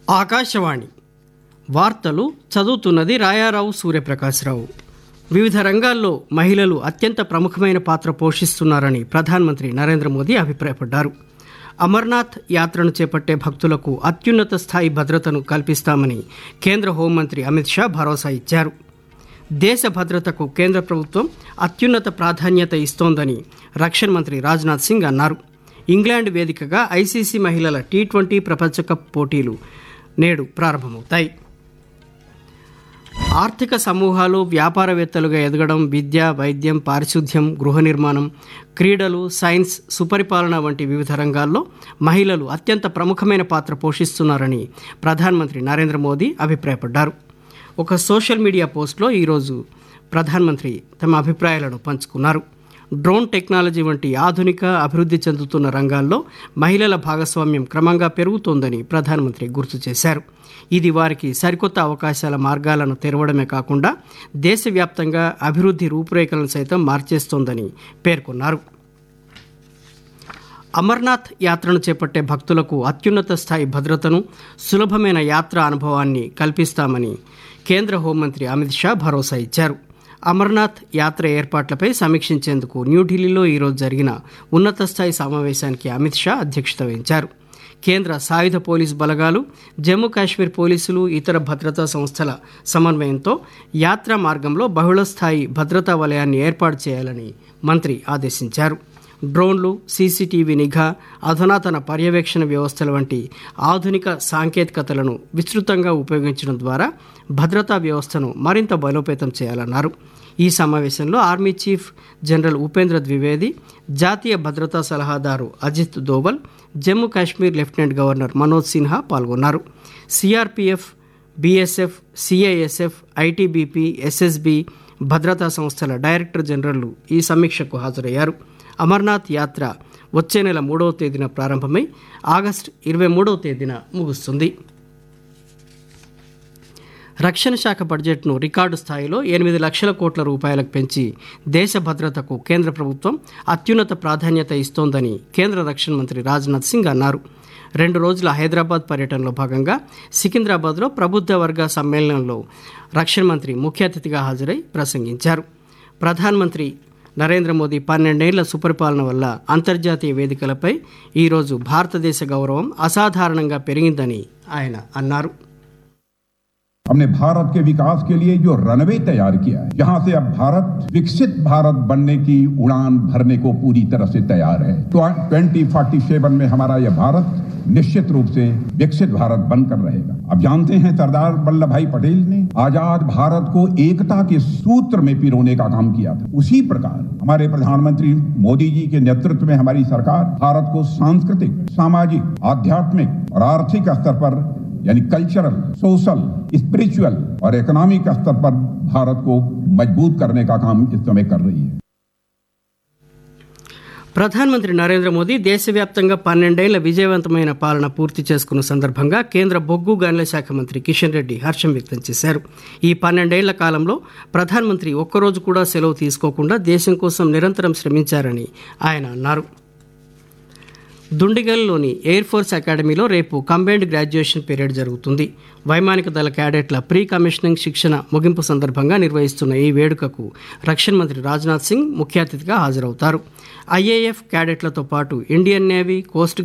ఆకాశవాణి వార్తలు చదువుతున్నది రాయారావు సూర్యప్రకాశ్రావు వివిధ రంగాల్లో మహిళలు అత్యంత ప్రముఖమైన పాత్ర పోషిస్తున్నారని ప్రధానమంత్రి నరేంద్ర మోదీ అభిప్రాయపడ్డారు అమర్నాథ్ యాత్రను చేపట్టే భక్తులకు అత్యున్నత స్థాయి భద్రతను కల్పిస్తామని కేంద్ర హోంమంత్రి అమిత్ షా భరోసా ఇచ్చారు దేశ భద్రతకు కేంద్ర ప్రభుత్వం అత్యున్నత ప్రాధాన్యత ఇస్తోందని రక్షణ మంత్రి రాజ్నాథ్ సింగ్ అన్నారు ఇంగ్లాండ్ వేదికగా ఐసీసీ మహిళల టీ ట్వంటీ ప్రపంచ కప్ పోటీలు నేడు ప్రారంభమవుతాయి ఆర్థిక సమూహాలు వ్యాపారవేత్తలుగా ఎదగడం విద్య వైద్యం పారిశుద్ధ్యం గృహ నిర్మాణం క్రీడలు సైన్స్ సుపరిపాలన వంటి వివిధ రంగాల్లో మహిళలు అత్యంత ప్రముఖమైన పాత్ర పోషిస్తున్నారని ప్రధానమంత్రి నరేంద్ర మోదీ అభిప్రాయపడ్డారు ఒక సోషల్ మీడియా పోస్ట్లో ఈరోజు ప్రధానమంత్రి తమ అభిప్రాయాలను పంచుకున్నారు డ్రోన్ టెక్నాలజీ వంటి ఆధునిక అభివృద్ధి చెందుతున్న రంగాల్లో మహిళల భాగస్వామ్యం క్రమంగా పెరుగుతోందని ప్రధానమంత్రి గుర్తు చేశారు ఇది వారికి సరికొత్త అవకాశాల మార్గాలను తెరవడమే కాకుండా దేశవ్యాప్తంగా అభివృద్ధి రూపురేఖలను సైతం మార్చేస్తోందని పేర్కొన్నారు అమర్నాథ్ యాత్రను చేపట్టే భక్తులకు అత్యున్నత స్థాయి భద్రతను సులభమైన యాత్ర అనుభవాన్ని కల్పిస్తామని కేంద్ర హోంమంత్రి అమిత్ షా భరోసా ఇచ్చారు అమర్నాథ్ యాత్ర ఏర్పాట్లపై సమీక్షించేందుకు న్యూఢిల్లీలో ఈరోజు జరిగిన ఉన్నత స్థాయి సమావేశానికి అమిత్ షా అధ్యక్షత వహించారు కేంద్ర సాయుధ పోలీసు బలగాలు జమ్మూ కాశ్మీర్ పోలీసులు ఇతర భద్రతా సంస్థల సమన్వయంతో యాత్రా మార్గంలో బహుళస్థాయి భద్రతా వలయాన్ని ఏర్పాటు చేయాలని మంత్రి ఆదేశించారు డ్రోన్లు సీసీటీవీ నిఘా అధునాతన పర్యవేక్షణ వ్యవస్థల వంటి ఆధునిక సాంకేతికతలను విస్తృతంగా ఉపయోగించడం ద్వారా భద్రతా వ్యవస్థను మరింత బలోపేతం చేయాలన్నారు ఈ సమావేశంలో army chief general Upendra Dwivedi జాతీయ భద్రతా సలహాదారు అజిత్ దోవల్ జమ్మూ కాశ్మీర్ లెఫ్టినెంట్ గవర్నర్ మనోజ్ సిన్హా పాల్గొన్నారు CRPF BSF CISF ITBP SSB భద్రతా సంస్థల డైరెక్టర్ జనరల్లు ఈ సమీక్షకు హాజరయ్యారు అమర్నాథ్ యాత్ర వచ్చే నెల మూడవ తేదీన ప్రారంభమై ఆగస్టు ఇరవై మూడవ తేదీన ముగుస్తుంది రక్షణ శాఖ బడ్జెట్ను రికార్డు స్థాయిలో ఎనిమిది లక్షల కోట్ల రూపాయలకు పెంచి దేశ భద్రతకు కేంద్ర ప్రభుత్వం అత్యున్నత ప్రాధాన్యత ఇస్తోందని కేంద్ర రక్షణ మంత్రి రాజ్నాథ్ సింగ్ అన్నారు రెండు రోజుల హైదరాబాద్ పర్యటనలో భాగంగా సికింద్రాబాద్లో ప్రబుద్ధ వర్గ సమ్మేళనంలో రక్షణ మంత్రి ముఖ్య అతిథిగా హాజరై ప్రసంగించారు ప్రధానమంత్రి నరేంద్ర మోదీ పన్నెండేళ్ల సుపరిపాలన వల్ల అంతర్జాతీయ వేదికలపై ఈరోజు భారతదేశ గౌరవం అసాధారణంగా పెరిగిందని ఆయన అన్నారు हमने भारत के विकास के लिए जो रनवे तैयार किया है जहां से अब भारत विकसित भारत बनने की उड़ान भरने को पूरी तरह से तैयार है तो ट्वेंटी फोर्टी सेवन में हमारा यह भारत निश्चित रूप से विकसित भारत बनकर रहेगा अब जानते हैं सरदार वल्लभ भाई पटेल ने आजाद भारत को एकता के सूत्र में पिरोने का काम किया था उसी प्रकार हमारे प्रधानमंत्री मोदी जी के नेतृत्व में हमारी सरकार भारत को सांस्कृतिक सामाजिक आध्यात्मिक और आर्थिक स्तर पर यानी कल्चरल सोशल स्पिरिचुअल और इकोनॉमिक स्तर पर भारत को मजबूत करने का काम इस समय कर रही है ప్రధానమంత్రి నరేంద్ర మోదీ దేశవ్యాప్తంగా పన్నెండేళ్ల విజయవంతమైన పాలన పూర్తి చేసుకున్న సందర్భంగా కేంద్ర బొగ్గు గనుల శాఖ మంత్రి కిషన్ రెడ్డి హర్షం వ్యక్తం చేశారు ఈ పన్నెండేళ్ల కాలంలో ప్రధానమంత్రి ఒక్కరోజు కూడా సెలవు తీసుకోకుండా దేశం కోసం నిరంతరం శ్రమించారని ఆయన అన్నారు దుండిగల్లోని ఎయిర్ ఫోర్స్ అకాడమీలో రేపు కంబైన్డ్ గ్రాడ్యుయేషన్ పీరియడ్ జరుగుతుంది వైమానిక దళ క్యాడెట్ల ప్రీ కమిషనింగ్ శిక్షణ ముగింపు సందర్భంగా నిర్వహిస్తున్న ఈ వేడుకకు రక్షణ మంత్రి రాజ్నాథ్ సింగ్ ముఖ్య అతిథిగా హాజరవుతారు ఐఏఎఫ్ క్యాడెట్లతో పాటు ఇండియన్ నేవీ కోస్ట్